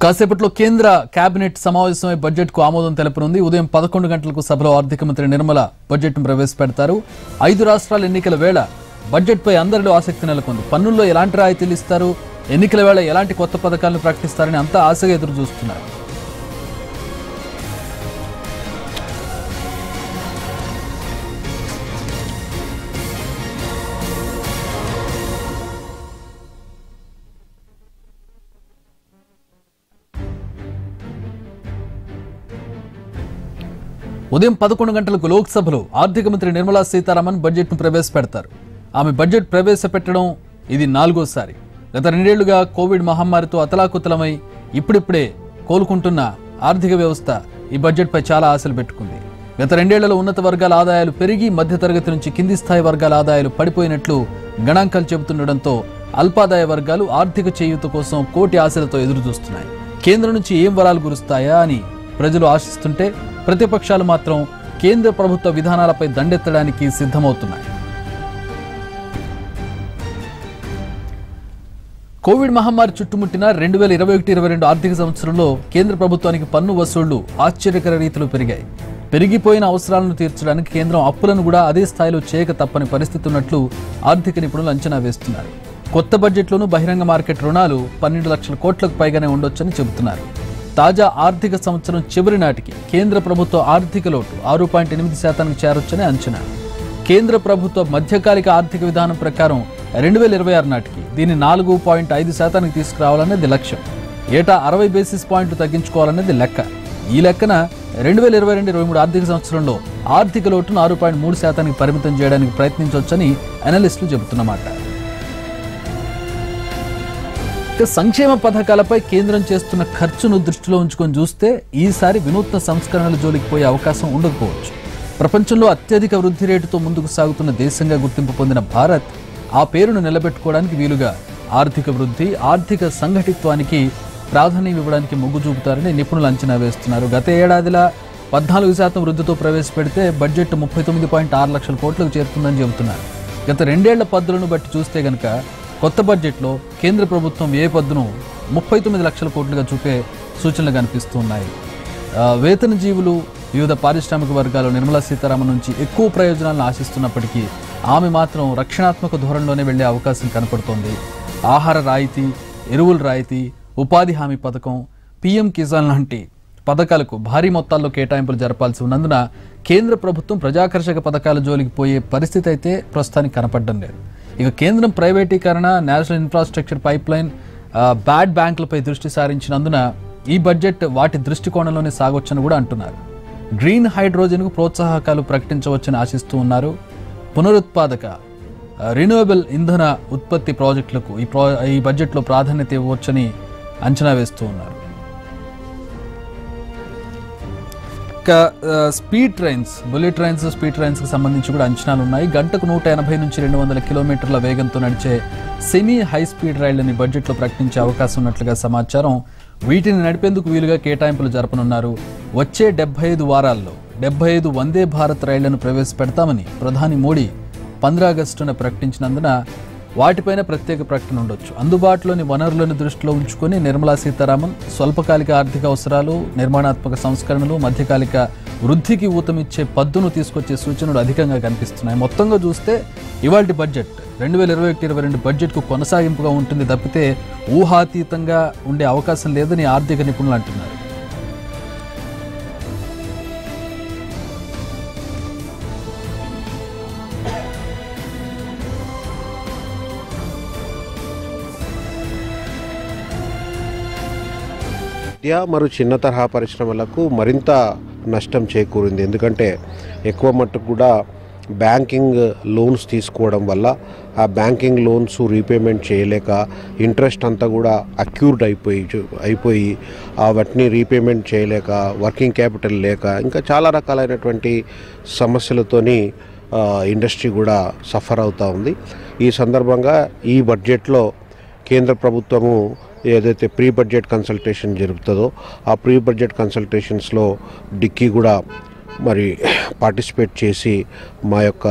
కాసేపట్లో కేంద్ర కేబినెట్ సమావేశమై బడ్జెట్ కు ఆమోదం తెలపనుంది ఉదయం పదకొండు గంటలకు సభలో ఆర్థిక మంత్రి నిర్మల బడ్జెట్ ను ప్రవేశపెడతారు ఐదు రాష్ట్రాల ఎన్నికల వేళ బడ్జెట్ పై అందరిలో ఆసక్తి నెలకొంది పన్నుల్లో ఎలాంటి రాయితీలు ఇస్తారు ఎన్నికల వేళ ఎలాంటి కొత్త పథకాలను ప్రకటిస్తారని అంతా ఆశగా ఎదురు చూస్తున్నారు ఉదయం పదకొండు గంటలకు లోక్సభలో ఆర్థిక మంత్రి నిర్మలా సీతారామన్ బడ్జెట్ను ప్రవేశపెడతారు ఆమె బడ్జెట్ ప్రవేశపెట్టడం ఇది నాలుగోసారి గత రెండేళ్లుగా కోవిడ్ మహమ్మారితో అతలాకుతలమై ఇప్పుడిప్పుడే కోలుకుంటున్న ఆర్థిక వ్యవస్థ ఈ బడ్జెట్పై చాలా ఆశలు పెట్టుకుంది గత రెండేళ్లలో ఉన్నత వర్గాల ఆదాయాలు పెరిగి మధ్యతరగతి నుంచి కింది స్థాయి వర్గాల ఆదాయాలు పడిపోయినట్లు గణాంకాలు చెబుతుండటంతో అల్పాదాయ వర్గాలు ఆర్థిక చేయూత కోసం కోటి ఆశలతో ఎదురుచూస్తున్నాయి కేంద్రం నుంచి ఏం వరాలు కురుస్తాయా అని ప్రజలు ఆశిస్తుంటే ప్రతిపక్షాలు మాత్రం కేంద్ర ప్రభుత్వ విధానాలపై దండెత్తడానికి సిద్ధమవుతున్నాయి కోవిడ్ మహమ్మారి చుట్టుముట్టిన రెండు వేల ఇరవై ఒకటి ఇరవై రెండు ఆర్థిక సంవత్సరంలో కేంద్ర ప్రభుత్వానికి పన్ను వసూళ్లు ఆశ్చర్యకర రీతిలో పెరిగాయి పెరిగిపోయిన అవసరాలను తీర్చడానికి కేంద్రం అప్పులను కూడా అదే స్థాయిలో చేయక తప్పని పరిస్థితి ఉన్నట్లు ఆర్థిక నిపుణులు అంచనా వేస్తున్నారు కొత్త బడ్జెట్లోనూ బహిరంగ మార్కెట్ రుణాలు పన్నెండు లక్షల కోట్లకు పైగానే ఉండొచ్చని చెబుతున్నారు తాజా ఆర్థిక సంవత్సరం చివరి నాటికి కేంద్ర ప్రభుత్వ ఆర్థిక లోటు ఆరు పాయింట్ ఎనిమిది శాతానికి చేరొచ్చని అంచనా కేంద్ర ప్రభుత్వ మధ్యకాలిక ఆర్థిక విధానం ప్రకారం రెండు వేల ఇరవై ఆరు నాటికి దీన్ని నాలుగు పాయింట్ ఐదు శాతానికి తీసుకురావాలనేది లక్ష్యం ఏటా అరవై బేసిస్ పాయింట్లు తగ్గించుకోవాలనేది లెక్క ఈ లెక్కన రెండు వేల ఇరవై రెండు ఇరవై మూడు ఆర్థిక సంవత్సరంలో ఆర్థిక లోటును ఆరు పాయింట్ మూడు శాతానికి పరిమితం చేయడానికి ప్రయత్నించవచ్చని అనలిస్టులు చెబుతున్నమాట ఇక సంక్షేమ పథకాలపై కేంద్రం చేస్తున్న ఖర్చును దృష్టిలో ఉంచుకొని చూస్తే ఈసారి వినూత్న సంస్కరణల జోలికి పోయే అవకాశం ఉండకపోవచ్చు ప్రపంచంలో అత్యధిక వృద్ధి రేటుతో ముందుకు సాగుతున్న దేశంగా గుర్తింపు పొందిన భారత్ ఆ పేరును నిలబెట్టుకోవడానికి వీలుగా ఆర్థిక వృద్ధి ఆర్థిక సంఘటిత్వానికి ప్రాధాన్యం ఇవ్వడానికి మొగ్గు చూపుతారని నిపుణులు అంచనా వేస్తున్నారు గత ఏడాదిలా పద్నాలుగు శాతం వృద్ధితో ప్రవేశపెడితే బడ్జెట్ ముప్పై తొమ్మిది పాయింట్ ఆరు లక్షల కోట్లకు చేరుతుందని చెబుతున్నారు గత రెండేళ్ల పద్దులను బట్టి చూస్తే గనక కొత్త బడ్జెట్లో కేంద్ర ప్రభుత్వం ఏ పద్దును ముప్పై తొమ్మిది లక్షల కోట్లుగా చూపే సూచనలు కనిపిస్తున్నాయి ఆ, వేతన జీవులు వివిధ పారిశ్రామిక వర్గాలు నిర్మలా సీతారామన్ నుంచి ఎక్కువ ప్రయోజనాలను ఆశిస్తున్నప్పటికీ ఆమె మాత్రం రక్షణాత్మక ధోరణిలోనే వెళ్లే అవకాశం కనపడుతోంది ఆహార రాయితీ ఎరువుల రాయితీ ఉపాధి హామీ పథకం పీఎం కిసాన్ లాంటి పథకాలకు భారీ మొత్తాల్లో కేటాయింపులు జరపాల్సి ఉన్నందున కేంద్ర ప్రభుత్వం ప్రజాకర్షక పథకాల జోలికి పోయే పరిస్థితి అయితే ప్రస్తుతానికి కనపడడం లేదు ఇక కేంద్రం ప్రైవేటీకరణ national infrastructure pipeline bad బ్యాంకులపై దృష్టి సారించినందున ఈ బడ్జెట్ వాటి దృష్టికోణంలోనే సాగొచ్చని కూడా అంటున్నారు గ్రీన్ హైడ్రోజన్కు ప్రోత్సాహకాలు ప్రకటించవచ్చని ఆశిస్తూ ఉన్నారు పునరుత్పాదక రిన్యూవబుల్ ఇంధన ఉత్పత్తి ప్రాజెక్టులకు ఈ ప్రా ఈ బడ్జెట్లో ప్రాధాన్యత ఇవ్వవచ్చని అంచనా వేస్తూ ఉన్నారు ఇక ఆ, speed trains bullet trains speed ట్రైన్స్కి సంబంధించి కూడా అంచనాలు ఉన్నాయి గంటకు నూట ఎనభై నుంచి రెండు వందల కిలోమీటర్ల వేగంతో నడిచే సెమీ హై స్పీడ్ రైళ్లని బడ్జెట్లో ప్రకటించే అవకాశం ఉన్నట్లుగా సమాచారం వీటిని నడిపేందుకు వీలుగా కేటాయింపులు జరపనున్నారు వచ్చే డెబ్బై ఐదు వారాల్లో డెబ్బై ఐదు వందే భారత్ రైళ్లను ప్రవేశపెడతామని ప్రధాని మోడీ పంద్రా ఆగస్టున ప్రకటించినందున వాటిపైన ప్రత్యేక ప్రకటన ఉండొచ్చు అందుబాటులోని వనరులను దృష్టిలో ఉంచుకొని నిర్మలా సీతారామన్ స్వల్పకాలిక ఆర్థిక అవసరాలు నిర్మాణాత్మక సంస్కరణలు మధ్యకాలిక వృద్ధికి ఊతమిచ్చే పద్దును తీసుకొచ్చే సూచనలు అధికంగా కనిపిస్తున్నాయి మొత్తంగా చూస్తే ఇవాళ బడ్జెట్ రెండు వేల ఇరవై ఒకటి ఇరవై రెండు బడ్జెట్కు కొనసాగింపుగా ఉంటుంది తప్పితే ఊహాతీతంగా ఉండే అవకాశం లేదని ఆర్థిక నిపుణులు అంటున్నారు మధ్య మరియు చిన్న తరహా పరిశ్రమలకు మరింత నష్టం చేకూరింది ఎందుకంటే ఎక్కువ మట్టుకు కూడా బ్యాంకింగ్ లోన్స్ తీసుకోవడం వల్ల ఆ బ్యాంకింగ్ లోన్స్ రీపేమెంట్ చేయలేక ఇంట్రెస్ట్ అంతా కూడా అక్యూర్డ్ అయిపోయి అయిపోయి ఆ వాటిని రీపేమెంట్ చేయలేక వర్కింగ్ క్యాపిటల్ లేక ఇంకా చాలా రకాలైనటువంటి సమస్యలతోని ఆ, ఇండస్ట్రీ కూడా సఫర్ అవుతూ ఉంది ఈ సందర్భంగా ఈ బడ్జెట్లో కేంద్ర ప్రభుత్వము ఏదైతే ప్రీ బడ్జెట్ కన్సల్టేషన్ జరుపుతుందో ఆ ప్రీ బడ్జెట్ కన్సల్టేషన్స్లో డిక్కీ కూడా మరి పార్టిసిపేట్ చేసి మా యొక్క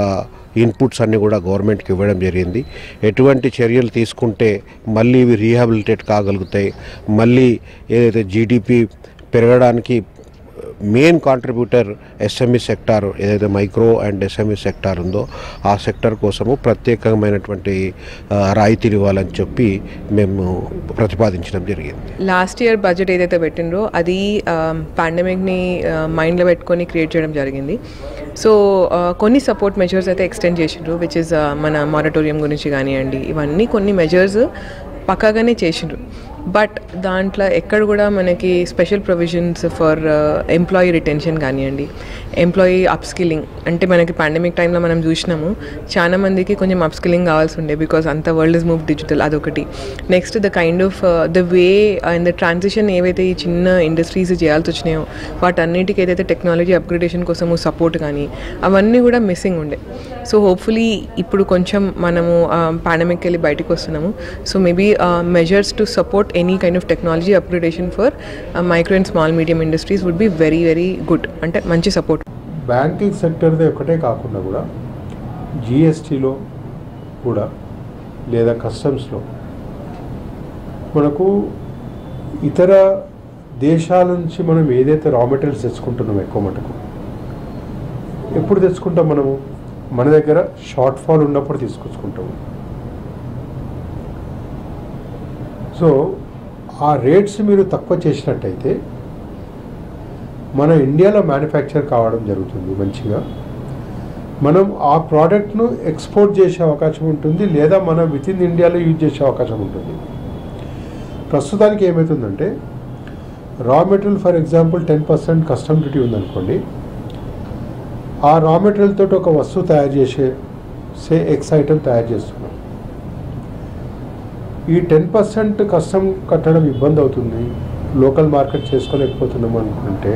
ఇన్పుట్స్ అన్నీ కూడా గవర్నమెంట్కి ఇవ్వడం జరిగింది ఎటువంటి చర్యలు తీసుకుంటే మళ్ళీ ఇవి రీహాబిలిటేట్ కాగలుగుతాయి మళ్ళీ ఏదైతే జీడిపి పెరగడానికి మెయిన్ కాంట్రిబ్యూటర్ ఎస్ఎంఈ సెక్టార్ ఏదైతే మైక్రో అండ్ ఎస్ఎంఈ సెక్టార్ ఉందో ఆ సెక్టార్ కోసము ప్రత్యేకమైనటువంటి ఆ, రాయితీలు ఇవ్వాలని చెప్పి మేము ప్రతిపాదించడం జరిగింది లాస్ట్ ఇయర్ బడ్జెట్ ఏదైతే పెట్టిండ్రో అది పాండమిక్ని మైండ్లో పెట్టుకొని క్రియేట్ చేయడం జరిగింది సో కొన్ని సపోర్ట్ మెజర్స్ అయితే ఎక్స్టెండ్ చేసిండ్రు విచ్ ఇస్ మన మారటోరియం గురించి కానివ్వండి ఇవన్నీ కొన్ని మెజర్స్ పక్కాగానే చేసిండ్రు బట్ దాంట్లో ఎక్కడ కూడా మనకి special provisions for employee retention కానివ్వండి ఎంప్లాయీ అప్స్కిల్లింగ్ అంటే మనకి పాండమిక్ టైంలో మనం చూసినాము చాలా మందికి కొంచెం అప్స్కిల్లింగ్ కావాల్సి ఉండే బికాస్ అంత వరల్డ్ ఇస్ మూవ్ డిజిటల్ అదొకటి next the kind of the way and the transition ఏవైతే ఈ చిన్న ఇండస్ట్రీస్ చేయాల్సి వచ్చినాయో వాటన్నిటికి ఏదైతే టెక్నాలజీ అప్గ్రేడేషన్ కోసము సపోర్ట్ కానీ అవన్నీ కూడా మిస్సింగ్ ఉండే సో హోప్ఫుల్లీ ఇప్పుడు కొంచెం మనము పాండమిక్ వెళ్ళి బయటకు వస్తున్నాము so maybe measures to support any kind of technology upgradation for micro and small medium industries would be very very good అంటే మంచి సపోర్ట్ బ్యాంకింగ్ సెక్టర్దే ఒకటే కాకుండా కూడా జిఎస్టీలో కూడా లేదా కస్టమ్స్లో మనకు ఇతర దేశాల నుంచి మనం ఏదైతే రా మెటీరియల్స్ తెచ్చుకుంటున్నాం ఎక్కువ మటుకు ఎప్పుడు తెచ్చుకుంటాం మనము మన దగ్గర షార్ట్ ఫాల్ ఉన్నప్పుడు తీసుకొచ్చుకుంటాము సో ఆ రేట్స్ మీరు తక్కువ చేసినట్టయితే మన ఇండియాలో మ్యానుఫ్యాక్చర్ కావడం జరుగుతుంది మంచిగా మనం ఆ ప్రోడక్ట్ను ఎక్స్పోర్ట్ చేసే అవకాశం ఉంటుంది లేదా మనం విత్ ఇన్ ఇండియాలో యూజ్ చేసే అవకాశం ఉంటుంది ప్రస్తుతానికి ఏమవుతుందంటే raw material for example ten percent custom duty ఉందనుకోండి ఆ రా మెటీరియల్ తోటి ఒక వస్తువు తయారు చేసే సే ఎక్స్ ఐటమ్ తయారు చేస్తున్నాం ఈ టెన్ పర్సెంట్ కస్టమ్ కట్టడం ఇబ్బంది అవుతుంది లోకల్ మార్కెట్ చేసుకోలేకపోతున్నాం అనుకుంటే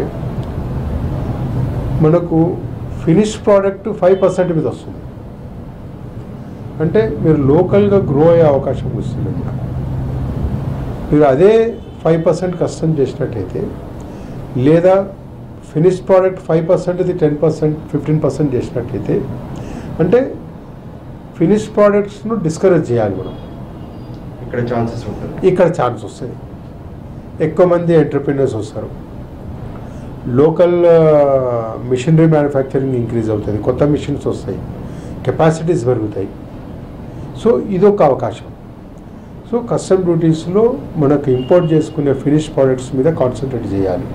మనకు ఫినిష్ ప్రోడక్ట్ ఫైవ్ పర్సెంట్ మీద వస్తుంది అంటే మీరు లోకల్గా గ్రో అయ్యే అవకాశం వస్తుంది అన్నమాట. మీరు అదే ఫైవ్ పర్సెంట్ కస్టమ్ చేసినట్టయితే లేదా ఫినిష్ ప్రోడక్ట్ ఫైవ్ పర్సెంట్ ఇది టెన్ పర్సెంట్ ఫిఫ్టీన్ పర్సెంట్ చేసినట్టయితే అంటే ఫినిష్ ప్రోడక్ట్స్ను డిస్కరేజ్ చేయాలి మనం ఇక్కడ ఛాన్సెస్ ఉంటుంది ఇక్కడ ఛాన్స్ వస్తుంది ఎక్కువ మంది ఎంటర్ప్రినర్స్ వస్తారు లోకల్ మిషనరీ మ్యానుఫ్యాక్చరింగ్ ఇంక్రీజ్ అవుతుంది కొత్త మిషన్స్ వస్తాయి కెపాసిటీస్ పెరుగుతాయి సో ఇదొక అవకాశం సో కస్టమ్ డ్యూటీస్లో మనకు ఇంపోర్ట్ చేసుకునే ఫినిష్ ప్రోడక్ట్స్ మీద కాన్సన్ట్రేట్ చేయాలి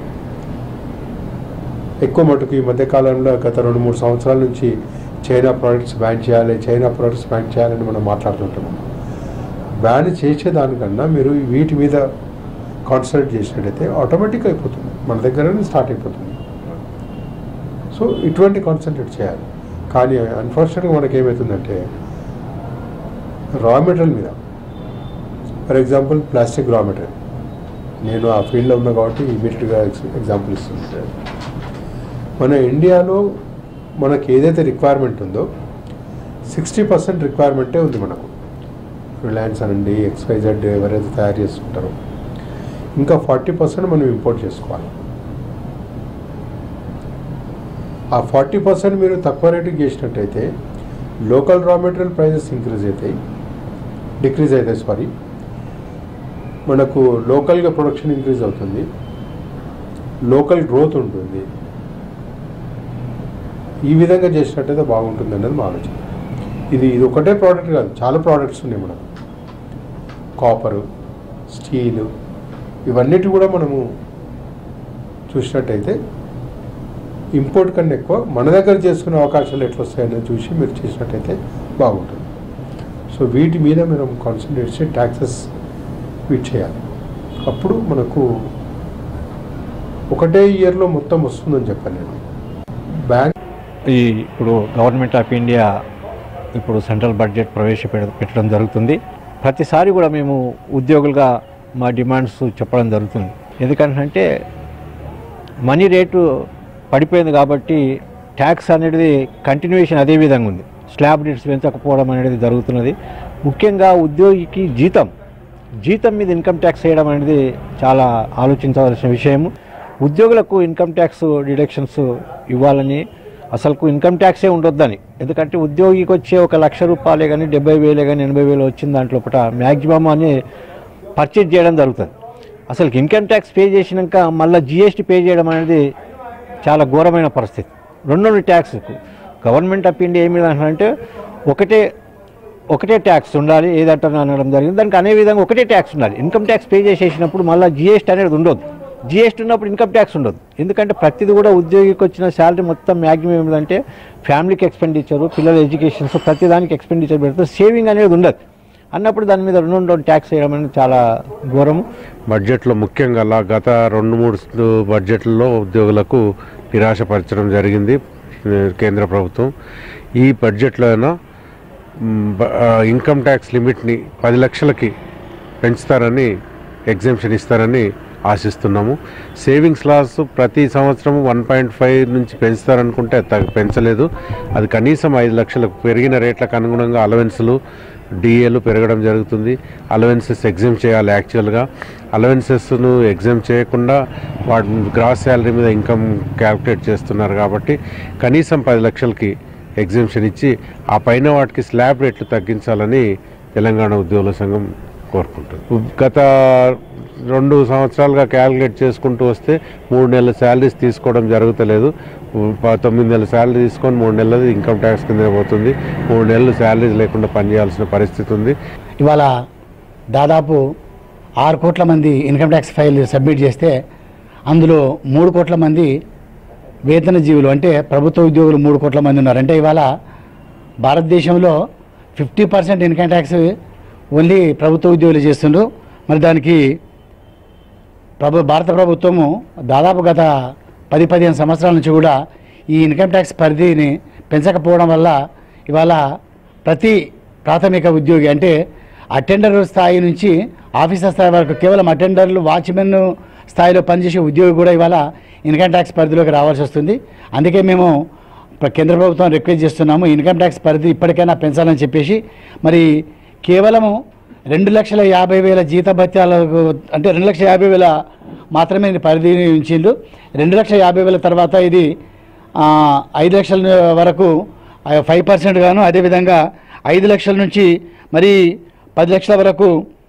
ఎక్కువ మటుకు ఈ మధ్యకాలంలో గత రెండు మూడు సంవత్సరాల నుంచి చైనా ప్రోడక్ట్స్ బ్యాన్ చేయాలి చైనా ప్రోడక్ట్స్ బ్యాన్ చేయాలని మనం మాట్లాడుతుంటాము బ్యాన్ చేసేదానికన్నా మీరు వీటి మీద కాన్సన్ట్రేట్ చేసినట్టయితే ఆటోమేటిక్ అయిపోతుంది మన దగ్గరనే స్టార్ట్ అయిపోతుంది సో ఇటువంటి కాన్సన్ట్రేట్ చేయాలి కానీ అన్ఫార్చునేట్గా మనకి ఏమవుతుందంటే రా మెటీరియల్ మీద for example plastic raw material నేను ఆ ఫీల్డ్లో ఉన్నా కాబట్టి ఇమీడియట్గా ఎగ్జాంపుల్ ఇస్తున్నాను మన ఇండియాలో మనకి ఏదైతే రిక్వైర్మెంట్ ఉందో సిక్స్టీ పర్సెంట్ రిక్వైర్మెంటే ఉంది మనకు రిలయన్స్ అనండి ఎక్స్వైజెడ్ ఎవరైతే తయారు చేసుకుంటారో ఇంకా ఫార్టీ పర్సెంట్ మనం ఇంపోర్ట్ చేసుకోవాలి ఆ ఫార్టీ పర్సెంట్ మీరు తక్కువ రేటుకి చేసినట్టయితే local raw material prices increase అవుతాయి డిక్రీజ్ అవుతాయి సారీ మనకు లోకల్గా ప్రొడక్షన్ ఇంక్రీజ్ అవుతుంది లోకల్ గ్రోత్ ఉంటుంది ఈ విధంగా చేసినట్టయితే బాగుంటుంది అనేది మా ఆలోచన ఇది ఇది ఒకటే ప్రోడక్ట్ కాదు చాలా ప్రోడక్ట్స్ ఉన్నాయి మనకు కాపరు స్టీలు ఇవన్నిటి కూడా మనము చూసినట్టయితే ఇంపోర్ట్ కన్నా ఎక్కువ మన దగ్గర చేసుకునే అవకాశాలు ఎట్లా వస్తాయనేది చూసి మీరు చేసినట్టయితే బాగుంటుంది సో వీటి మీద మనం కాన్సన్ట్రేట్ చేసి ట్యాక్సెస్ వీట్ చేయాలి అప్పుడు మనకు ఒకటే ఇయర్లో మొత్తం వస్తుందని చెప్పాను నేను బ్యాంక్ ఈ ఇప్పుడు గవర్నమెంట్ ఆఫ్ ఇండియా ఇప్పుడు సెంట్రల్ బడ్జెట్ ప్రవేశపెడ పెట్టడం జరుగుతుంది ప్రతిసారి కూడా మేము ఉద్యోగులుగా మా డిమాండ్స్ చెప్పడం జరుగుతుంది ఎందుకంటే మనీ రేటు పడిపోయింది కాబట్టి ట్యాక్స్ అనేది కంటిన్యూషన్ అదే విధంగా ఉంది స్లాబ్ రేట్స్ పెంచకపోవడం అనేది జరుగుతున్నది ముఖ్యంగా ఉద్యోగికి జీతం జీతం మీద ఇన్కమ్ ట్యాక్స్ వేయడం అనేది చాలా ఆలోచించవలసిన విషయము ఉద్యోగులకు ఇన్కమ్ ట్యాక్స్ డిడక్షన్స్ ఇవ్వాలని అసలు ఇన్కమ్ ట్యాక్సే ఉండొద్దని ఎందుకంటే ఉద్యోగికి వచ్చే ఒక లక్ష రూపాయలే కానీ డెబ్బై వేలే కానీ ఎనభై వేలు వచ్చిన దాంట్లో పూట మ్యాక్సిమం అని పర్చేజ్ చేయడం జరుగుతుంది అసలు ఇన్కమ్ ట్యాక్స్ పే చేసినాక మళ్ళీ జిఎస్టీ పే చేయడం అనేది చాలా ఘోరమైన పరిస్థితి రెండు రెండు ట్యాక్స్ గవర్నమెంట్ ఆఫ్ ఇండియా ఏమి అంటే ఒకటే ఒకటే ట్యాక్స్ ఉండాలి ఏదంటే అనడం జరిగింది దానికి అనే విధంగా ఒకటే ట్యాక్స్ ఉండాలి ఇన్కమ్ ట్యాక్స్ పే చేసేసినప్పుడు మళ్ళీ జిఎస్టీ అనేది ఉండదు జిఎస్టీ ఉన్నప్పుడు ఇన్కమ్ ట్యాక్స్ ఉండదు ఎందుకంటే ప్రతిది కూడా ఉద్యోగికి వచ్చిన శాలరీ మొత్తం మ్యాక్సిమం ఏమిటంటే ఫ్యామిలీకి ఎక్స్పెండిచరు పిల్లల ఎడ్యుకేషన్స్ ప్రతి దానికి ఎక్స్పెండిచర్ పెడితే సేవింగ్ అనేది ఉండదు అన్నప్పుడు దాని మీద రెండు రెండు ట్యాక్స్ వేయడం అనేది చాలా ఘోరము బడ్జెట్లో ముఖ్యంగా అలా గత రెండు మూడు స్- బడ్జెట్లలో ఉద్యోగులకు నిరాశపరచడం జరిగింది ఏ, కేంద్ర ప్రభుత్వం ఈ బడ్జెట్లో అయినా మ్, బ- ఆ, ఇన్కమ్ ట్యాక్స్ లిమిట్ని పది లక్షలకి పెంచుతారని ఎగ్జామ్షన్ ఇస్తారని ఆశిస్తున్నాము సేవింగ్స్ లాస్ ప్రతి సంవత్సరం వన్ పాయింట్ ఫైవ్ నుంచి పెంచుతారనుకుంటే అది తగ్గ- పెంచలేదు అది కనీసం ఐదు లక్షలకు పెరిగిన రేట్లకు అనుగుణంగా అలవెన్సులు డిఏలు పెరగడం జరుగుతుంది అలవెన్సెస్ ఎగ్జామ్ చేయాలి యాక్చువల్గా అలవెన్సెస్ను ఎగ్జామ్ చేయకుండా వాటి గ్రాస్ శాలరీ మీద ఇన్కమ్ క్యాల్కులేట్ చేస్తున్నారు కాబట్టి కనీసం పది లక్షలకి ఎగ్జామ్షన్ ఇచ్చి ఆ పైన వాటికి స్లాబ్ రేట్లు తగ్గించాలని తెలంగాణ ఉద్యోగుల సంఘం కోరుకుంటుంది గత రెండు సంవత్సరాలుగా క్యాలిక్యులేట్ చేసుకుంటూ వస్తే మూడు నెలల శాలరీస్ తీసుకోవడం జరుగుతలేదు ప- తొమ్మిది నెలల శాలరీ తీసుకొని మూడు నెలలది ఇన్కమ్ ట్యాక్స్ కింద పోతుంది మూడు నెలలు శాలరీస్ లేకుండా పనిచేయాల్సిన పరిస్థితి ఉంది ఇవాళ దాదాపు ఆరు కోట్ల మంది ఇన్కమ్ ట్యాక్స్ ఫైల్ సబ్మిట్ చేస్తే అందులో మూడు కోట్ల మంది వేతన జీవులు అంటే ప్రభుత్వ ఉద్యోగులు మూడు కోట్ల మంది ఉన్నారు అంటే ఇవాళ భారతదేశంలో fifty percent income tax only ప్రభుత్వ ఉద్యోగులు చేస్తుండ్రు మరి దానికి ప్రభు భారత ప్రభుత్వము దాదాపు గత పది పదిహేను సంవత్సరాల నుంచి కూడా ఈ ఇన్కమ్ ట్యాక్స్ పరిధిని పెంచకపోవడం వల్ల ఇవాళ ప్రతి ప్రాథమిక ఉద్యోగి అంటే అటెండర్ స్థాయి నుంచి ఆఫీసర్ స్థాయి వరకు కేవలం అటెండర్లు వాచ్మెన్ స్థాయిలో పనిచేసే ఉద్యోగి కూడా ఇవాళ ఇన్కమ్ ట్యాక్స్ పరిధిలోకి రావాల్సి వస్తుంది అందుకే మేము ప్ర- కేంద్ర ప్రభుత్వం రిక్వెస్ట్ చేస్తున్నాము ఇన్కమ్ ట్యాక్స్ పరిధి ఇప్పటికైనా పెంచాలని చెప్పేసి మరి కేవలము రెండు లక్షల యాభై వేల జీతభత్యాలకు అంటే రెండు లక్షల యాభై వేల మాత్రమే ఇది పరిధిని ఉంచిండు రెండు లక్షల యాభై వేల తర్వాత ఇది ఆ, ఐదు లక్షల వరకు ఫైవ్ పర్సెంట్ గాను అదేవిధంగా ఐదు లక్షల నుంచి మరి పది లక్షల వరకు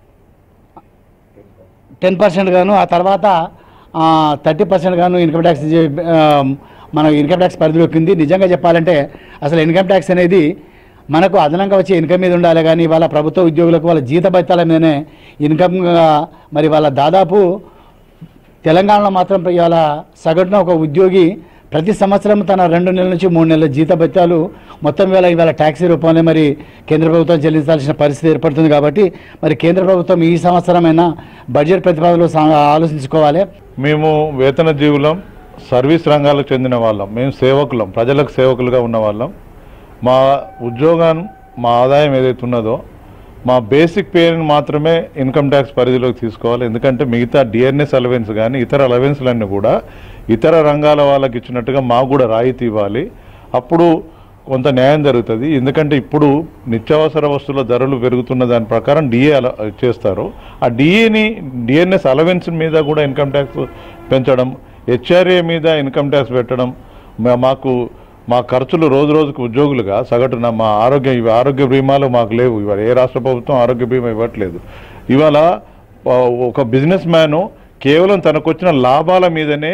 టెన్ పర్సెంట్ గాను ఆ తర్వాత థర్టీ పర్సెంట్ గాను ఇన్కమ్ ట్యాక్స్ జే- ఆ, మన ఇన్కమ్ ట్యాక్స్ పరిధిలోకి ఉంది నిజంగా చెప్పాలంటే అసలు ఇన్కమ్ ట్యాక్స్ అనేది మనకు అదనంగా వచ్చే ఇన్కమ్ మీద ఉండాలి కానీ వాళ్ళ ప్రభుత్వ ఉద్యోగులకు వాళ్ళ జీత భత్యాల మీదనే ఇన్కమ్గా మరి వాళ్ళ దాదాపు తెలంగాణలో మాత్రం ఇవాళ సగటున ఒక ఉద్యోగి ప్రతి సంవత్సరం తన రెండు నెలల నుంచి మూడు నెలల జీత భత్యాలు మొత్తం వేళ ఇవాళ ట్యాక్సీ రూపంలో మరి కేంద్ర ప్రభుత్వం చెల్లించాల్సిన పరిస్థితి ఏర్పడుతుంది కాబట్టి మరి కేంద్ర ప్రభుత్వం ఈ సంవత్సరమైనా బడ్జెట్ ప్రతిపాదనలు సా- ఆలోచించుకోవాలి మేము వేతన జీవులం సర్వీస్ రంగాలకు చెందిన వాళ్ళం మేము సేవకులం ప్రజలకు సేవకులుగా ఉన్న వాళ్ళం మా ఉద్యోగం మా ఆదాయం ఏదైతే ఉన్నదో మా బేసిక్ పేని మాత్రమే ఇన్కమ్ ట్యాక్స్ పరిధిలోకి తీసుకోవాలి ఎందుకంటే మిగతా డిఎన్ఎస్ అలవెన్స్ కానీ ఇతర అలవెన్స్లన్నీ కూడా ఇతర రంగాల వాళ్ళకి ఇచ్చినట్టుగా మాకు కూడా రాయితీ ఇవ్వాలి అప్పుడు కొంత న్యాయం జరుగుతుంది ఎందుకంటే ఇప్పుడు నిత్యావసర వస్తువుల ధరలు పెరుగుతున్న దాని ప్రకారం డిఏ అల చేస్తారు ఆ డిఏని డిఎన్ఎస్ అలవెన్స్ మీద కూడా ఇన్కమ్ ట్యాక్స్ పెంచడం హెచ్ఆర్ఏ మీద ఇన్కమ్ ట్యాక్స్ పెట్టడం మా- మాకు మా ఖర్చులు రోజు రోజుకు ఉద్యోగులుగా సగటున మా ఆరోగ్య ఇవి ఆరోగ్య బీమాలు మాకు లేవు ఇవాళ ఏ రాష్ట్ర ప్రభుత్వం ఆరోగ్య బీమా ఇవ్వట్లేదు ఇవాళ ఆ, ఒక బిజినెస్ మ్యాను కేవలం తనకొచ్చిన లాభాల మీదనే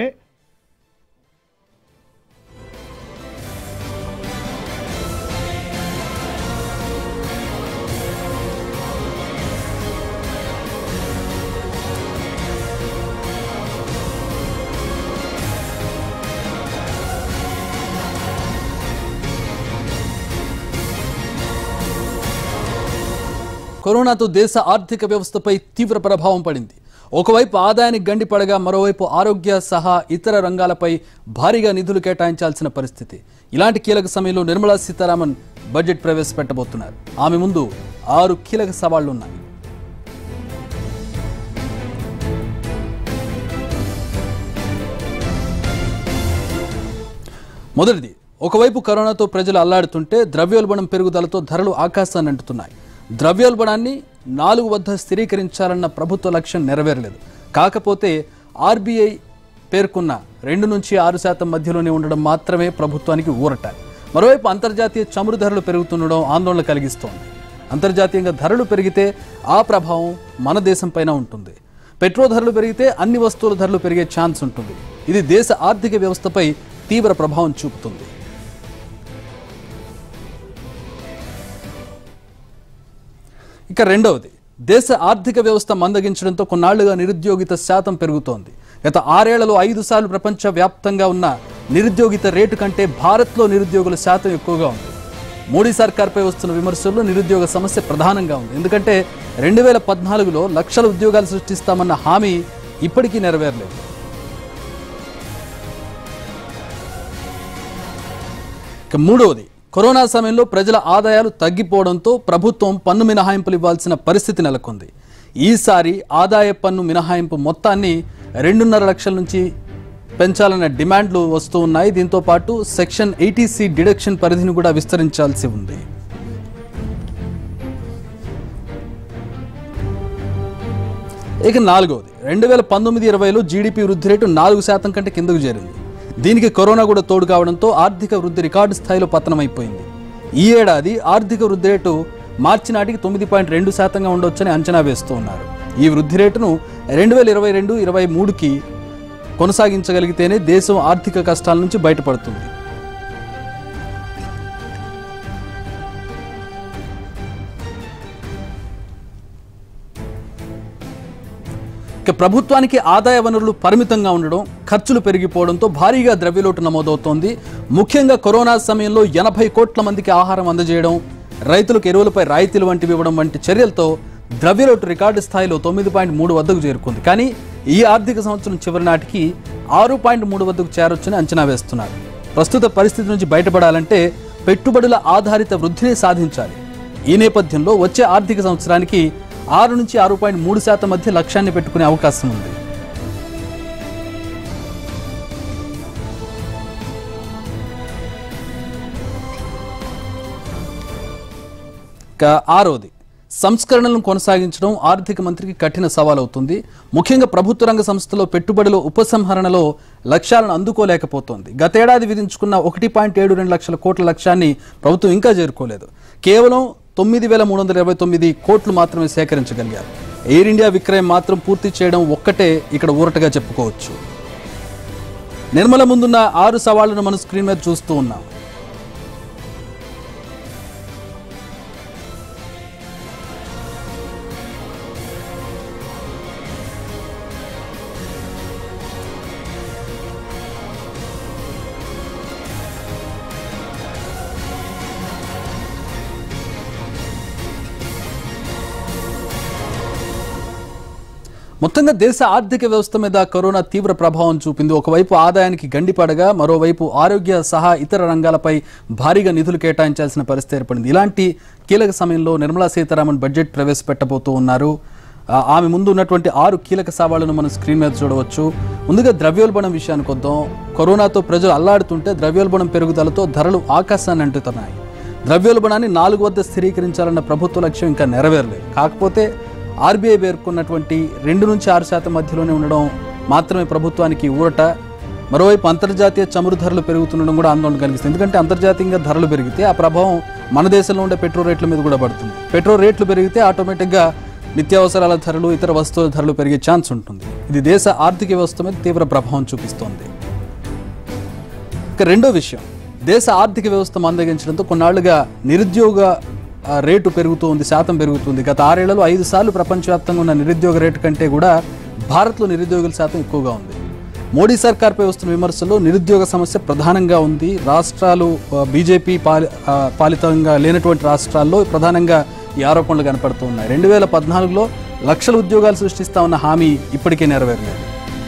కరోనాతో దేశ ఆర్థిక వ్యవస్థపై తీవ్ర ప్రభావం పడింది ఒకవైపు ఆదాయానికి గండి పడగా మరోవైపు ఆరోగ్య సహా ఇతర రంగాలపై భారీగా నిధులు కేటాయించాల్సిన పరిస్థితి ఇలాంటి కీలక సమయంలో నిర్మలా సీతారామన్ బడ్జెట్ ప్రవేశపెట్టబోతున్నారు ఆమె ముందు ఆరు కీలక సవాళ్లున్నాయి మొదటిది ఒకవైపు కరోనాతో ప్రజలు అల్లాడుతుంటే ద్రవ్యోల్బణం పెరుగుదలతో ధరలు ఆకాశాన్ని అంటుతున్నాయి ద్రవ్యోల్బణాన్ని నాలుగు వద్ద స్థిరీకరించాలన్న ప్రభుత్వ లక్ష్యం నెరవేరలేదు కాకపోతే ఆర్బీఐ పేర్కొన్న రెండు నుంచి ఆరు శాతం మధ్యలోనే ఉండడం మాత్రమే ప్రభుత్వానికి ఊరట మరోవైపు అంతర్జాతీయ చమురు ధరలు పెరుగుతుండడం ఆందోళన కలిగిస్తోంది అంతర్జాతీయంగా ధరలు పెరిగితే ఆ ప్రభావం మన దేశంపైన ఉంటుంది పెట్రోల్ ధరలు పెరిగితే అన్ని వస్తువుల ధరలు పెరిగే ఛాన్స్ ఉంటుంది ఇది దేశ ఆర్థిక వ్యవస్థపై తీవ్ర ప్రభావం చూపుతుంది ఇక రెండవది దేశ ఆర్థిక వ్యవస్థ మందగించడంతో కొన్నాళ్లుగా నిరుద్యోగిత శాతం పెరుగుతోంది గత ఆరేళ్లలో ఐదు సార్లు ప్రపంచ వ్యాప్తంగా ఉన్న నిరుద్యోగిత రేటు కంటే భారత్లో నిరుద్యోగుల శాతం ఎక్కువగా ఉంది మోడీ సర్కార్పై వస్తున్న విమర్శల్లో నిరుద్యోగ సమస్య ప్రధానంగా ఉంది ఎందుకంటే రెండు వేల పద్నాలుగులో లక్షల ఉద్యోగాలు సృష్టిస్తామన్న హామీ ఇప్పటికీ నెరవేరలేదు ఇక మూడవది కరోనా సమయంలో ప్రజల ఆదాయాలు తగ్గిపోవడంతో ప్రభుత్వం పన్ను మినహాయింపులు ఇవ్వాల్సిన పరిస్థితి నెలకొంది ఈసారి ఆదాయ పన్ను మినహాయింపు మొత్తాన్ని రెండున్నర లక్షల నుంచి పెంచాలన్న డిమాండ్లు వస్తూ ఉన్నాయి దీంతో పాటు సెక్షన్ ఎయిటీసీ డిడక్షన్ పరిధిని కూడా విస్తరించాల్సి ఉంది ఇక నాలుగవది రెండు వేల పంతొమ్మిది ఇరవైలో జీడిపి వృద్ధి రేటు నాలుగు శాతం కంటే కిందకు చేరింది దీనికి కరోనా కూడా తోడు కావడంతో ఆర్థిక వృద్ధి రికార్డు స్థాయిలో పతనమైపోయింది ఈ ఏడాది ఆర్థిక వృద్ధి రేటు మార్చి నాటికి తొమ్మిది పాయింట్ రెండు శాతంగా ఉండొచ్చని అంచనా వేస్తూ ఉన్నారు ఈ వృద్ధి రేటును రెండు వేల ఇరవై రెండు ఇరవై మూడుకి కొనసాగించగలిగితేనే దేశం ఆర్థిక కష్టాల నుంచి బయటపడుతుంది ఇక ప్రభుత్వానికి ఆదాయ వనరులు పరిమితంగా ఉండడం ఖర్చులు పెరిగిపోవడంతో భారీగా ద్రవ్యలోటు నమోదవుతోంది ముఖ్యంగా కరోనా సమయంలో ఎనభై కోట్ల మందికి ఆహారం అందజేయడం రైతులకు ఎరువులపై రాయితీలు వంటివి ఇవ్వడం వంటి చర్యలతో ద్రవ్యలోటు రికార్డు స్థాయిలో తొమ్మిది పాయింట్ మూడు వద్దకు చేరుకుంది కానీ ఈ ఆర్థిక సంవత్సరం చివరి నాటికి ఆరు పాయింట్ మూడు వద్దకు చేరొచ్చని అంచనా వేస్తున్నారు ప్రస్తుత పరిస్థితి నుంచి బయటపడాలంటే పెట్టుబడుల ఆధారిత వృద్ధిని సాధించాలి ఈ నేపథ్యంలో వచ్చే ఆర్థిక సంవత్సరానికి ఆరు నుంచి ఆరు పాయింట్ మూడు శాతం మధ్య లక్ష్యాన్ని పెట్టుకునే అవకాశం ఉంది ఇక ఆరోది సంస్కరణలను కొనసాగించడం ఆర్థిక మంత్రికి కఠిన సవాల్ అవుతుంది ముఖ్యంగా ప్రభుత్వ రంగ సంస్థలో పెట్టుబడుల ఉపసంహరణలో లక్ష్యాలను అందుకోలేకపోతోంది గతేడాది విధించుకున్న ఒకటి పాయింట్ ఏడు రెండు లక్షల కోట్ల లక్ష్యాన్ని ప్రభుత్వం ఇంకా చేరుకోలేదు కేవలం తొమ్మిది వేల మూడు వందల ఇరవై తొమ్మిది కోట్లు మాత్రమే సేకరించగలిగారు ఎయిర్ ఇండియా విక్రయం మాత్రం పూర్తి చేయడం ఒక్కటే ఇక్కడ ఊరటగా చెప్పుకోవచ్చు నిర్మల ముందున్న ఆరు సవాళ్లను మనం స్క్రీన్ మీద చూస్తూ ఉన్నాం మొత్తంగా దేశ ఆర్థిక వ్యవస్థ మీద కరోనా తీవ్ర ప్రభావం చూపింది ఒకవైపు ఆదాయానికి గండిపడగా మరోవైపు ఆరోగ్య సహా ఇతర రంగాలపై భారీగా నిధులు కేటాయించాల్సిన పరిస్థితి ఏర్పడింది ఇలాంటి కీలక సమయంలో నిర్మలా సీతారామన్ బడ్జెట్ ప్రవేశపెట్టబోతూ ఉన్నారు ఆ, ఆమె ముందు ఉన్నటువంటి ఆరు కీలక సవాళ్లను మనం స్క్రీన్ మీద చూడవచ్చు ముందుగా ద్రవ్యోల్బణం విషయానికి వద్దాం కరోనాతో ప్రజలు అల్లాడుతుంటే ద్రవ్యోల్బణం పెరుగుదలతో ధరలు ఆకాశాన్ని అంటుతున్నాయి ద్రవ్యోల్బణాన్ని నాలుగు వద్ద స్థిరీకరించాలన్న ప్రభుత్వ లక్ష్యం ఇంకా నెరవేరలేదు కాకపోతే ఆర్బీఐ పేర్కొన్నటువంటి రెండు నుంచి ఆరు శాతం మధ్యలోనే ఉండడం మాత్రమే ప్రభుత్వానికి ఊరట మరోవైపు అంతర్జాతీయ చమురు ధరలు పెరుగుతుండడం కూడా ఆందోళన కలిగిస్తుంది ఎందుకంటే అంతర్జాతీయంగా ధరలు పెరిగితే ఆ ప్రభావం మన దేశంలో ఉండే పెట్రోల్ రేట్ల మీద కూడా పడుతుంది పెట్రోల్ రేట్లు పెరిగితే ఆటోమేటిక్గా నిత్యావసరాల ధరలు ఇతర వస్తువుల ధరలు పెరిగే ఛాన్స్ ఉంటుంది ఇది దేశ ఆర్థిక వ్యవస్థ మీద తీవ్ర ప్రభావం చూపిస్తోంది ఇక రెండో విషయం దేశ ఆర్థిక వ్యవస్థ మందగించడంతో కొన్నాళ్లుగా నిరుద్యోగ ఆ, రేటు పెరుగుతోంది శాతం పెరుగుతుంది గత ఆరేళ్లలో ఐదు సార్లు ప్రపంచవ్యాప్తంగా ఉన్న నిరుద్యోగ రేటు కంటే కూడా భారత్లో నిరుద్యోగుల శాతం ఎక్కువగా ఉంది మోడీ సర్కార్పై వస్తున్న విమర్శల్లో నిరుద్యోగ సమస్య ప్రధానంగా ఉంది రాష్ట్రాలు ఆ, బీజేపీ పాలి ఆ, పాలితంగా లేనటువంటి రాష్ట్రాల్లో ప్రధానంగా ఈ ఆరోపణలు కనపడుతూ ఉన్నాయి రెండు వేల పద్నాలుగులో లక్షల ఉద్యోగాలు సృష్టిస్తామన్న హామీ ఇప్పటికే నెరవేరలేదు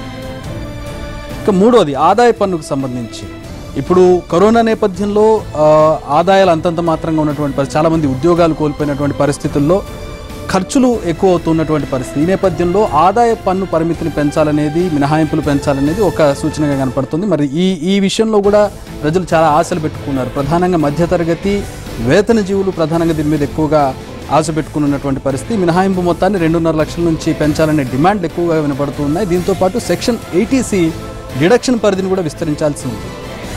ఇక మూడోది ఆదాయ పన్నుకు సంబంధించి ఇప్పుడు కరోనా నేపథ్యంలో ఆ, ఆదాయాలు అంతంత మాత్రంగా ఉన్నటువంటి పరిస్థితి చాలామంది ఉద్యోగాలు కోల్పోయినటువంటి పరిస్థితుల్లో ఖర్చులు ఎక్కువ అవుతున్నటువంటి పరిస్థితి ఈ నేపథ్యంలో ఆదాయ పన్ను పరిమితిని పెంచాలనేది మినహాయింపులు పెంచాలనేది ఒక సూచనగా కనపడుతుంది మరి ఈ ఈ విషయంలో కూడా ప్రజలు చాలా ఆశలు పెట్టుకున్నారు ప్రధానంగా మధ్యతరగతి వేతన జీవులు ప్రధానంగా దీని మీద ఎక్కువగా ఆశ పెట్టుకున్నటువంటి పరిస్థితి మినహాయింపు మొత్తాన్ని రెండున్నర లక్షల నుంచి పెంచాలనే డిమాండ్లు ఎక్కువగా వినపడుతూ ఉన్నాయి దీంతో పాటు సెక్షన్ ఎయిటీసీ డిడక్షన్ పరిధిని కూడా విస్తరించాల్సి ఉంది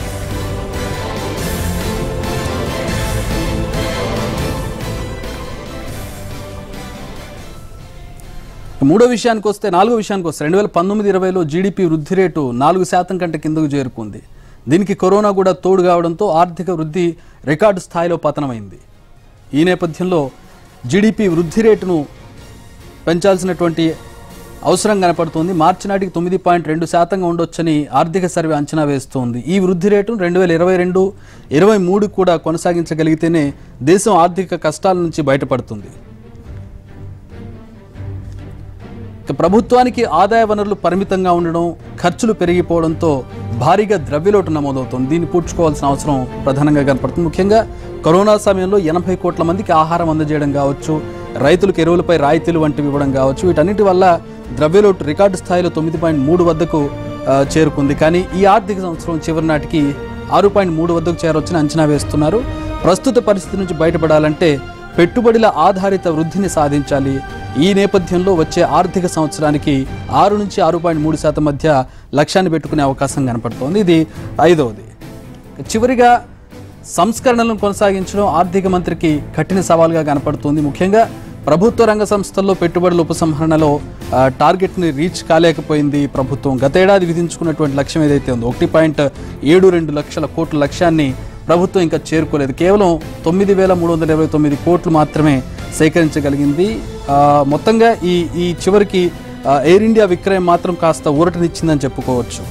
మూడో విషయానికి వస్తే నాలుగో విషయానికి వస్తే రెండు వేల పంతొమ్మిది ఇరవైలో జీడిపి వృద్ధి రేటు నాలుగు శాతం కంటే కిందకు చేరుకుంది దీనికి కరోనా కూడా తోడు కావడంతో ఆర్థిక వృద్ధి రికార్డు స్థాయిలో పతనమైంది ఈ నేపథ్యంలో జీడిపి వృద్ధి రేటును పెంచాల్సినటువంటి అవసరం కనపడుతోంది మార్చి నాటికి తొమ్మిది పాయింట్ రెండు శాతంగా ఉండొచ్చని ఆర్థిక సర్వే అంచనా వేస్తోంది ఈ వృద్ధి రేటును రెండు వేల ఇరవై రెండు ఇరవై మూడు కూడా కొనసాగించగలిగితేనే దేశం ఆర్థిక కష్టాల నుంచి బయటపడుతుంది ఇక ప్రభుత్వానికి ఆదాయ వనరులు పరిమితంగా ఉండడం ఖర్చులు పెరిగిపోవడంతో భారీగా ద్రవ్యలోటు నమోదవుతోంది దీన్ని పూడ్చుకోవాల్సిన అవసరం ప్రధానంగా కనపడుతుంది ముఖ్యంగా కరోనా సమయంలో ఎనభై కోట్ల మందికి ఆహారం అందజేయడం కావచ్చు రైతులకు ఎరువులపై రాయితీలు వంటివి ఇవ్వడం కావచ్చు వీటన్నిటి వల్ల ద్రవ్యలోటు రికార్డు స్థాయిలో తొమ్మిది పాయింట్ మూడు వద్దకు ఆ, చేరుకుంది కానీ ఈ ఆర్థిక సంవత్సరం చివరి నాటికి ఆరు పాయింట్ మూడు వద్దకు చేరవచ్చని అంచనా వేస్తున్నారు ప్రస్తుత పరిస్థితి నుంచి బయటపడాలంటే పెట్టుబడుల ఆధారిత వృద్ధిని సాధించాలి ఈ నేపథ్యంలో వచ్చే ఆర్థిక సంవత్సరానికి ఆరు నుంచి ఆరు పాయింట్ మూడు శాతం మధ్య లక్ష్యాన్ని పెట్టుకునే అవకాశం కనపడుతోంది ఇది ఐదవది చివరిగా సంస్కరణలను కొనసాగించడం ఆర్థిక మంత్రికి కఠిన సవాల్గా కనపడుతుంది ముఖ్యంగా ప్రభుత్వ రంగ సంస్థల్లో పెట్టుబడుల ఉపసంహరణలో ఆ, టార్గెట్ని రీచ్ కాలేకపోయింది ప్రభుత్వం గతేడాది విధించుకున్నటువంటి లక్ష్యం ఏదైతే ఉందో ఒకటి పాయింట్ ఏడు రెండు లక్షల కోట్ల లక్ష్యాన్ని ప్రభుత్వం ఇంకా చేరుకోలేదు కేవలం తొమ్మిది వేల మూడు వందల ఇరవై తొమ్మిది కోట్లు మాత్రమే సేకరించగలిగింది ఆ, మొత్తంగా ఈ ఈ చివరికి ఆ, ఎయిర్ ఇండియా విక్రయం మాత్రం కాస్త ఊరటనిచ్చిందని చెప్పుకోవచ్చు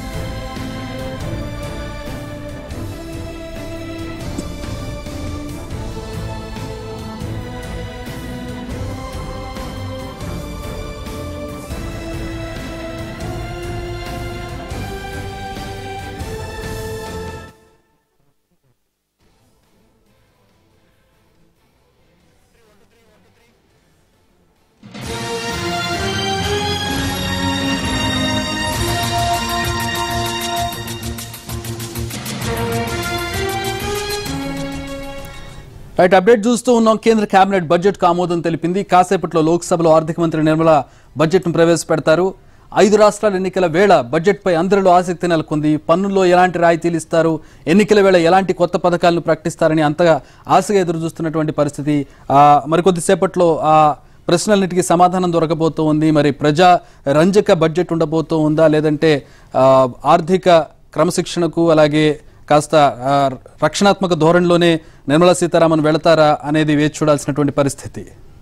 రైట్ అప్డేట్ చూస్తూ ఉన్నాం కేంద్ర కేబినెట్ బడ్జెట్ ఆమోదం తెలిపింది కాసేపట్లో లోక్సభలో ఆర్థిక మంత్రి నిర్మల బడ్జెట్ను ప్రవేశపెడతారు ఐదు రాష్ట్రాల ఎన్నికల వేళ బడ్జెట్పై అందరిలో ఆసక్తి నెలకొంది పన్నుల్లో ఎలాంటి రాయితీలు ఇస్తారు ఎన్నికల వేళ ఎలాంటి కొత్త పథకాలను ప్రకటిస్తారని అంతగా ఆశగా ఎదురు చూస్తున్నటువంటి పరిస్థితి ఆ, మరికొద్దిసేపట్లో ఆ ప్రశ్నలన్నిటికీ సమాధానం దొరకబోతూ ఉంది మరి ప్రజా రంజక బడ్జెట్ ఉండబోతూ ఉందా లేదంటే ఆ, ఆర్థిక క్రమశిక్షణకు అలాగే కాస్త ఆ, రక్షణాత్మక ధోరణిలోనే నిర్మలా సీతారామన్ వెళతారా అనేది వేచి చూడాల్సినటువంటి పరిస్థితి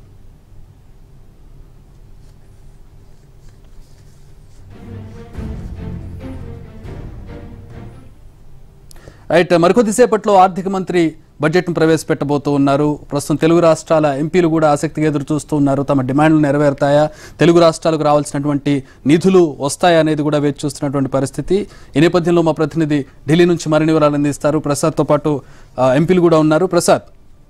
రైట్ మరికొద్దిసేపట్లో ఆర్థిక మంత్రి బడ్జెట్ను ప్రవేశపెట్టబోతూ ఉన్నారు ప్రస్తుతం తెలుగు రాష్ట్రాల ఎంపీలు కూడా ఆసక్తిగా ఎదురు చూస్తూ ఉన్నారు తమ డిమాండ్లు నెరవేరుతాయా తెలుగు రాష్ట్రాలకు రావాల్సినటువంటి నిధులు వస్తాయా అనేది కూడా వేచి చూస్తున్నటువంటి పరిస్థితి ఈ నేపథ్యంలో మా ప్రతినిధి ఢిల్లీ నుంచి మరిన్ని వివరాలు అందిస్తారు ప్రసాద్తో పాటు ఆ, ఎంపీలు కూడా ఉన్నారు ప్రసాద్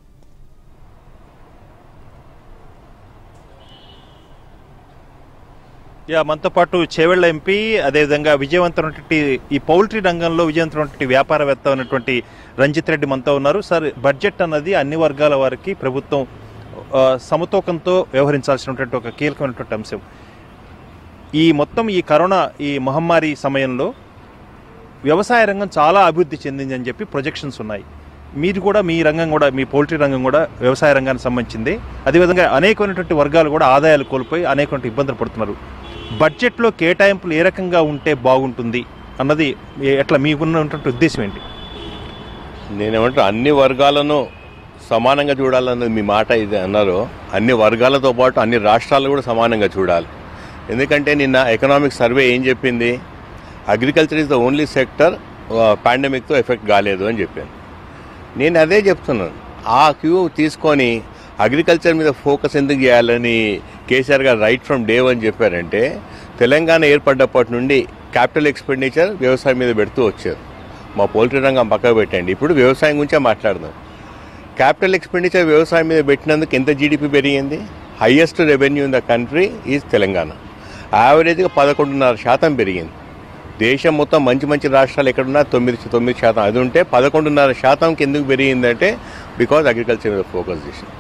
యా మనతో పాటు చేవెళ్ల ఎంపీ అదేవిధంగా విజయవంతమైనటువంటి ఈ పౌల్ట్రీ రంగంలో విజయవంతమైనటువంటి వ్యాపారవేత్త ఉన్నటువంటి రంజిత్ రెడ్డి మనతో ఉన్నారు సార్ బడ్జెట్ అన్నది అన్ని వర్గాల వారికి ప్రభుత్వం ఆ, సమతూకంతో వ్యవహరించాల్సినటువంటి ఒక కీలకమైనటువంటి అంశం ఈ మొత్తం ఈ కరోనా ఈ మహమ్మారి సమయంలో వ్యవసాయ రంగం చాలా అభివృద్ధి చెందిందని చెప్పి ప్రొజెక్షన్స్ ఉన్నాయి మీరు కూడా మీ రంగం కూడా మీ పౌల్ట్రీ రంగం కూడా వ్యవసాయ రంగానికి సంబంధించింది అదేవిధంగా అనేకమైనటువంటి వర్గాలు కూడా ఆదాయాలు కోల్పోయి అనేకమైన ఇబ్బందులు పడుతున్నారు బడ్జెట్లో కేటాయింపులు ఏ రకంగా ఉంటే బాగుంటుంది అన్నది ఏ- ఎట్లా మీకున్నటువంటి ఉద్దేశం ఏంటి నేనేమంటే అన్ని వర్గాలను సమానంగా చూడాలన్నది మీ మాట ఇది అన్నారు అన్ని వర్గాలతో పాటు అన్ని రాష్ట్రాలు కూడా సమానంగా చూడాలి ఎందుకంటే నిన్న ఎకనామిక్ సర్వే ఏం చెప్పింది agriculture is the only sector పాండమిక్తో ఎఫెక్ట్ కాలేదు అని చెప్పింది నేను అదే చెప్తున్నాను ఆ క్యూ తీసుకొని అగ్రికల్చర్ మీద ఫోకస్ ఎందుకు చేయాలని కేసీఆర్ గారు రైట్ ఫ్రమ్ డే అని చెప్పారంటే తెలంగాణ ఏర్పడ్డప్పటి నుండి క్యాపిటల్ ఎక్స్పెండిచర్ వ్యవసాయం మీద పెడుతూ వచ్చారు మా పౌల్ట్రీ రంగం పక్కకు పెట్టండి ఇప్పుడు వ్యవసాయం గురించే మాట్లాడదాం క్యాపిటల్ ఎక్స్పెండిచర్ వ్యవసాయం మీద పెట్టినందుకు ఎంత జీడిపి పెరిగింది highest revenue in the country is Telangana యావరేజ్గా పదకొండున్నర శాతం పెరిగింది దేశం మొత్తం మంచి మంచి రాష్ట్రాలు ఎక్కడున్నా తొమ్మిది తొమ్మిది శాతం అది ఉంటే పదకొండున్నర శాతంకి ఎందుకు పెరిగిందంటే బికాజ్ అగ్రికల్చర్ మీద ఫోకస్ చేసింది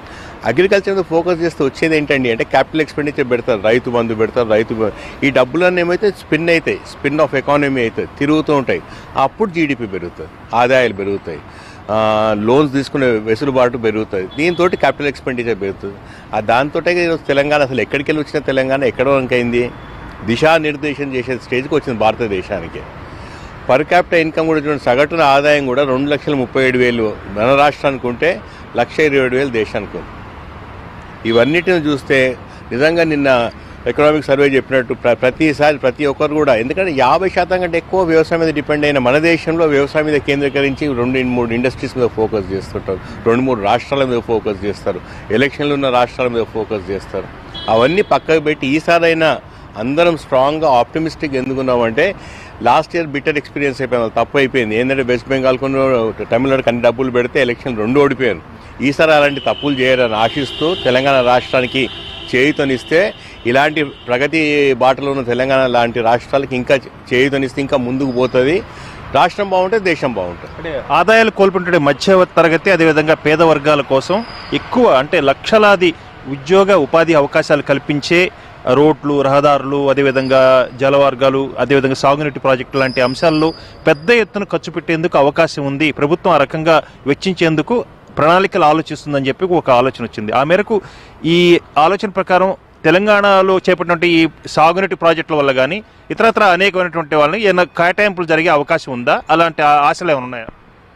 అగ్రికల్చర్ మీద ఫోకస్ చేస్తే వచ్చేది ఏంటండి అంటే క్యాపిటల్ ఎక్స్పెండిచర్ పెడతారు రైతు బంధు పెడతారు రైతు బ- ఈ డబ్బులన్నీ ఏమైతే స్పిన్ అవుతాయి స్పిన్ ఆఫ్ ఎకానమీ అవుతుంది తిరుగుతూ ఉంటాయి అప్పుడు జీడిపి పెరుగుతుంది ఆదాయాలు పెరుగుతాయి ఆ, లోన్స్ తీసుకునే వెసులుబాటు పెరుగుతుంది దీంతో క్యాపిటల్ ఎక్స్పెండిచర్ పెరుగుతుంది ఆ దాంతో ఈరోజు తెలంగాణ అసలు ఎక్కడికి వెళ్ళి వచ్చిన తెలంగాణ ఎక్కడో ఇంకైంది దిశానిర్దేశం చేసే స్టేజ్కి వచ్చింది భారతదేశానికి పర్ క్యాపిటల్ ఇన్కమ్ కూడా చూడండి సగటున ఆదాయం కూడా రెండు లక్షల ముప్పై ఏడు వేలు మన రాష్ట్రానికి ఉంటే లక్ష ఇరవై ఏడు వేలు దేశానికి ఉంది ఇవన్నిటిని చూస్తే నిజంగా నిన్న ఎకనామిక్ సర్వే చెప్పినట్టు ప్ర ప్రతిసారి ప్రతి ఒక్కరు కూడా ఎందుకంటే యాభై శాతం కంటే ఎక్కువ వ్యవసాయం మీద డిపెండ్ అయిన మన దేశంలో వ్యవసాయం మీద కేంద్రీకరించి రెండు మూడు ఇండస్ట్రీస్ మీద ఫోకస్ చేస్తుంటారు రెండు మూడు రాష్ట్రాల మీద ఫోకస్ చేస్తారు ఎలక్షన్లు ఉన్న రాష్ట్రాల మీద ఫోకస్ చేస్తారు అవన్నీ పక్కకు పెట్టి ఈసారైనా అందరం స్ట్రాంగ్గా ఆప్టమిస్టిక్ ఎందుకున్నామంటే లాస్ట్ ఇయర్ బిటర్ ఎక్స్పీరియన్స్ అయిపోయింది తప్పు అయిపోయింది ఏంటంటే వెస్ట్ బెంగాల్ కొన్ని తమిళనాడుకి అన్ని డబ్బులు పెడితే ఎలక్షన్ రెండు ఓడిపోయారు ఈసారి అలాంటి తప్పులు చేయరని ఆశిస్తూ తెలంగాణ రాష్ట్రానికి చేయుతనిస్తే ఇలాంటి ప్రగతి బాటలో ఉన్న తెలంగాణ లాంటి రాష్ట్రాలకి ఇంకా చేయుతనిస్తే ఇంకా ముందుకు పోతుంది రాష్ట్రం బాగుంటే దేశం బాగుంటుంది అంటే ఆదాయాలు కోల్పోతుంటే మధ్య తరగతి అదేవిధంగా పేద వర్గాల కోసం ఎక్కువ అంటే లక్షలాది ఉద్యోగ ఉపాధి అవకాశాలు కల్పించే రోడ్లు రహదారులు అదేవిధంగా జలవర్గాలు అదేవిధంగా సాగునీటి ప్రాజెక్టులు లాంటి అంశాల్లో పెద్ద ఎత్తున ఖర్చు పెట్టేందుకు అవకాశం ఉంది ప్రభుత్వం ఆ రకంగా వెచ్చించేందుకు ప్రణాళికలు ఆలోచిస్తుందని చెప్పి ఒక ఆలోచన వచ్చింది ఆ మేరకు ఈ ఆలోచన ప్రకారం తెలంగాణలో చేపట్టినటువంటి ఈ సాగునీటి ప్రాజెక్టుల వల్ల కానీ ఇతరత్ర అనేకమైనటువంటి వాళ్ళని ఏమైనా కేటాయింపులు జరిగే అవకాశం ఉందా అలాంటి ఆ- ఆశలు ఏమైనా ఉన్నాయా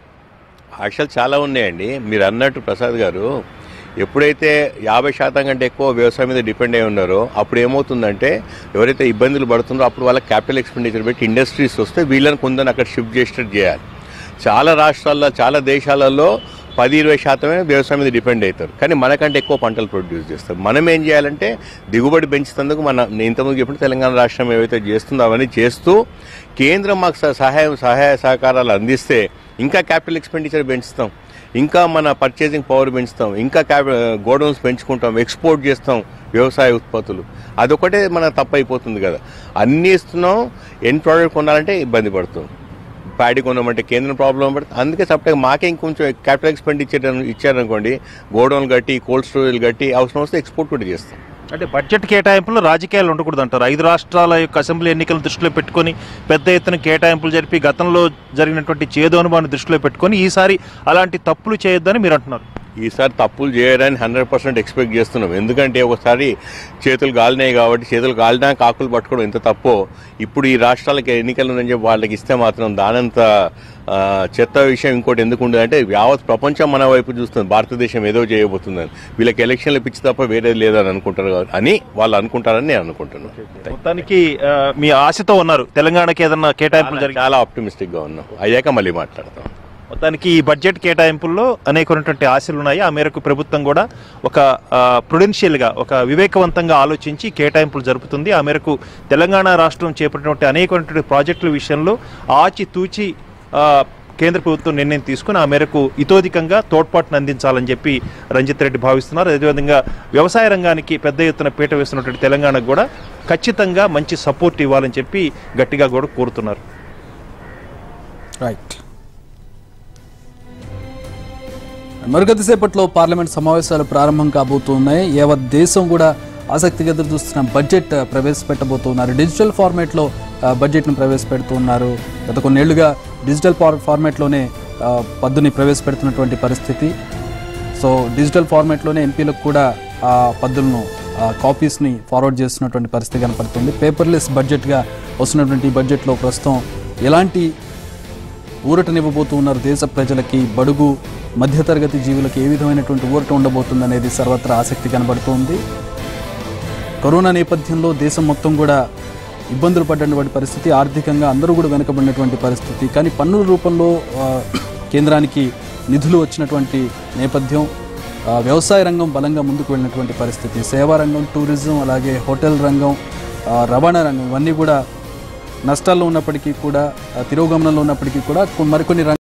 ఆశలు చాలా ఉన్నాయండి మీరు అన్నట్టు ప్రసాద్ గారు ఎప్పుడైతే యాభై శాతం కంటే ఎక్కువ వ్యవసాయం మీద డిపెండ్ అయి ఉన్నారో అప్పుడు ఏమవుతుందంటే ఎవరైతే ఇబ్బందులు పడుతున్నారో అప్పుడు వాళ్ళకి క్యాపిటల్ ఎక్స్పెండిచర్ పెట్టి ఇండస్ట్రీస్ వస్తే వీళ్ళని కొందని అక్కడ షిఫ్ట్ చేసేటట్టు చేయాలి చాలా రాష్ట్రాల్లో చాలా దేశాలలో పది ఇరవై శాతమే వ్యవసాయం మీద డిపెండ్ అవుతారు కానీ మనకంటే ఎక్కువ పంటలు ప్రొడ్యూస్ చేస్తారు మనం ఏం చేయాలంటే దిగుబడి పెంచుతందుకు మన నేను ఇంతకుముందు చెప్పిన తెలంగాణ రాష్ట్రం ఏవైతే చేస్తుందో అవన్నీ చేస్తూ కేంద్రం మాకు స- సహాయం సహాయ సహకారాలు అందిస్తే ఇంకా క్యాపిటల్ ఎక్స్పెండిచర్ పెంచుతాం ఇంకా మన పర్చేసింగ్ పవర్ పెంచుతాం ఇంకా క్యాపి గోడౌన్స్ పెంచుకుంటాం ఎక్స్పోర్ట్ చేస్తాం వ్యవసాయ ఉత్పత్తులు అదొకటే మన తప్పు అయిపోతుంది కదా అన్నీ ఇస్తున్నాం ఎన్ ప్రోడక్ట్ కొనాలంటే ఇబ్బంది పడుతాం ప్యాడీ కొనమంటే కేంద్రం ప్రాబ్లం పడుతుంది అందుకే సపరేట్గా మాకే ఇంకొంచెం క్యాపిటల్ ఎక్స్పెండిచర్ ఇచ్చారనుకోండి గోడౌన్ కట్టి కోల్డ్ స్టోరేజ్ కట్టి అవసరం వస్తే ఎక్స్పోర్ట్ కూడా చేస్తాం అంటే బడ్జెట్ కేటాయింపులు రాజకీయాలు ఉండకూడదు అంటారు ఐదు రాష్ట్రాల యొక్క అసెంబ్లీ ఎన్నికలను దృష్టిలో పెట్టుకొని పెద్ద ఎత్తున కేటాయింపులు జరిపి గతంలో జరిగినటువంటి చేదు అనుభవాన్ని దృష్టిలో పెట్టుకొని ఈసారి అలాంటి తప్పులు చేయొద్దని మీరు అంటున్నారు ఈసారి తప్పులు చేయడానికి హండ్రెడ్ పర్సెంట్ ఎక్స్పెక్ట్ చేస్తున్నాం ఎందుకంటే ఒకసారి చేతులు కాలినాయి కాబట్టి చేతులు కాలినా కాకులు పట్టుకోవడం ఎంత తప్పో ఇప్పుడు ఈ రాష్ట్రాలకి ఎన్నికలు ఉందని చెప్పి వాళ్ళకి ఇస్తే మాత్రం దానంత ఆ, చెత్త విషయం ఇంకోటి ఎందుకు ఉండదు అంటే యావత్ ప్రపంచం మన వైపు చూస్తుంది భారతదేశం ఏదో చేయబోతుందని వీళ్ళకి ఎలక్షన్లు పిచ్చి తప్ప వేరేది లేదని అనుకుంటారు కాబట్టి- అని వాళ్ళు అనుకుంటారని నేను అనుకుంటున్నాను మొత్తానికి ఆ, మీ ఆశతో ఉన్నారు తెలంగాణకి ఏదన్నా కేటాయింపులు జరిగి చాలా ఆప్టిమిస్టిక్ గా ఉన్నాం అయ్యాక మళ్ళీ మాట్లాడతాం మొత్తానికి ఈ బడ్జెట్ కేటాయింపుల్లో అనేకమైనటువంటి ఆశలు ఉన్నాయి ఆ మేరకు ప్రభుత్వం కూడా ఒక ప్రుడెన్షియల్గా ఒక వివేకవంతంగా ఆలోచించి కేటాయింపులు జరుపుతుంది ఆ మేరకు తెలంగాణ రాష్ట్రం చేపట్టినటువంటి అనేకమైనటువంటి ప్రాజెక్టుల విషయంలో ఆచి తూచి ఆ, కేంద్ర ప్రభుత్వం నిర్ణయం తీసుకుని ఆ మేరకు ఇతోధికంగా తోడ్పాటును అందించాలని చెప్పి రంజిత్ రెడ్డి భావిస్తున్నారు అదేవిధంగా వ్యవసాయ రంగానికి పెద్ద ఎత్తున పీట వేస్తున్నటువంటి తెలంగాణకు కూడా ఖచ్చితంగా మంచి సపోర్ట్ ఇవ్వాలని చెప్పి గట్టిగా కూడా కోరుతున్నారు రైట్ మరికొద్దిసేపట్లో పార్లమెంట్ సమావేశాలు ప్రారంభం కాబోతున్నాయి యావత్ దేశం కూడా ఆసక్తిగా ఎదురు చూస్తున్న బడ్జెట్ ప్రవేశపెట్టబోతున్నారు డిజిటల్ ఫార్మేట్లో ఆ, బడ్జెట్ను ప్రవేశపెడుతున్నారు గత కొన్నేళ్లుగా డిజిటల్ ఫార్ ఫార్మేట్లోనే ఆ, పద్దుని ప్రవేశపెడుతున్నటువంటి పరిస్థితి సో డిజిటల్ ఫార్మేట్లోనే ఎంపీలకు కూడా ఆ పద్దులను ఆ కాపీస్ని ఫార్వర్డ్ చేస్తున్నటువంటి పరిస్థితి కనపడుతుంది పేపర్లెస్ బడ్జెట్గా వస్తున్నటువంటి ఈ బడ్జెట్లో ప్రస్తుతం ఎలాంటి ఊరటనివ్వబోతూ ఉన్నారు దేశ ప్రజలకి బడుగు మధ్యతరగతి జీవులకు ఏ విధమైనటువంటి ఊరట ఉండబోతుంది అనేది సర్వత్రా ఆసక్తి కనబడుతోంది కరోనా నేపథ్యంలో దేశం మొత్తం కూడా ఇబ్బందులు పడినటువంటి పరిస్థితి ఆర్థికంగా అందరూ కూడా వెనుకబడినటువంటి పరిస్థితి కానీ పన్నుల రూపంలో ఆ, కేంద్రానికి నిధులు వచ్చినటువంటి నేపథ్యం ఆ, వ్యవసాయ రంగం బలంగా ముందుకు వెళ్ళినటువంటి పరిస్థితి సేవా రంగం టూరిజం అలాగే హోటల్ రంగం ఆ, రవాణా రంగం ఇవన్నీ కూడా నష్టాల్లో ఉన్నప్పటికీ కూడా ఆ, తిరోగమనంలో ఉన్నప్పటికీ కూడా కొ- మరికొన్ని రంగ